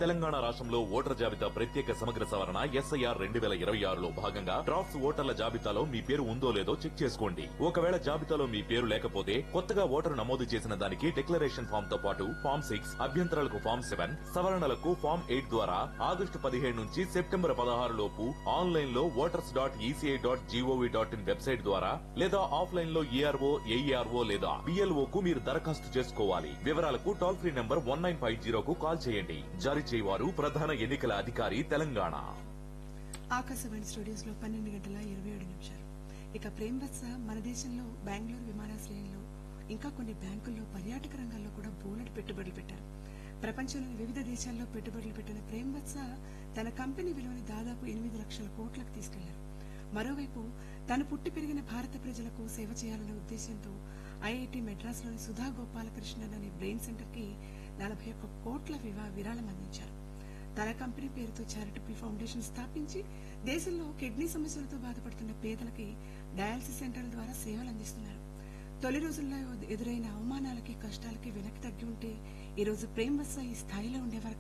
తెలంగాణ రాష్ట్రంలో ఓటర్ జాబితా ప్రత్యేక సమగ్ర సవరణ ఎస్ఐఆర్ రెండు వేల ఇరవై ఆరులో భాగంగా డ్రాఫ్ట్స్ ఓటర్ల జాబితాలో మీ పేరు ఉందో లేదో చెక్ చేసుకోండి ఒకవేళ జాబితాలో మీ పేరు లేకపోతే కొత్తగా ఓటరు నమోదు చేసిన దానికి డిక్లరేషన్ ఫామ్ తో పాటు ఫామ్ సిక్స్ అభ్యంతరాలకు ఫామ్ సెవెన్ సవరణలకు ఫామ్ ఎయిట్ ద్వారా ఆగస్టు పదిహేడు నుంచి సెప్టెంబర్ పదహారు లోపు ఆన్లైన్ లో voters dot ECI dot GOV dot in website ద్వారా లేదా ఆఫ్లైన్ లో ఈఆర్ఓ ఏఈఆర్ఓ లేదా బిఎల్ఓ కు మీరు దరఖాస్తు చేసుకోవాలి వివరాలకు toll free number one nine five జీరోకు కాల్ చేయండి జారీ చేయవారు ప్రధాన ఎన్నికల అధికారి తెలంగాణ ఆకాశవాణి స్టూడియోస్ లో పన్నెండు గంటల ఇరవై ఏడు నిమిషాలు ఇక ప్రేమ్ వత్స మన దేశంలో బెంగళూరు విమానాశ్రయంలో ఇంకా కొన్ని బ్యాంకుల్లో పర్యాటక రంగాల్లో కూడా బోలెడు పెట్టుబడులు పెట్టారు ప్రపంచంలోని వివిధ దేశాల్లో పెట్టుబడులు పెట్టిన ప్రేమ్ వత్స తన కంపెనీ విలువని దాదాపు ఎనిమిది లక్షల కోట్లకు తీసుకెళ్లారు మరోవైపు తను పుట్టి పెరిగిన భారత ప్రజలకు సేవ చేయాలనే ఉద్దేశంతో ఐఐటి మెడ్రాస్ లోని సుధా గోపాలకృష్ణన్ అనే బ్రెయిన్ సెంటర్ కి నలభై ఒక్క కోట్ల వివా విరాళం అందించారు తన కంపెనీ పేరుతో చారిటబుల్ ఫౌండేషన్ స్థాపించి దేశంలో కిడ్నీ సమస్యలతో బాధపడుతున్న పేదలకి డయాలసిస్ సెంటర్ల ద్వారా సేవలు అందిస్తున్నారు తొలి రోజుల్లో ఎదురైన అవమానాలకి కష్టాలకి వెనక్కి తగ్గి ఉంటే ఈ రోజు ప్రేమ్ వత్స ఈ స్థాయిలో ఉండేవారు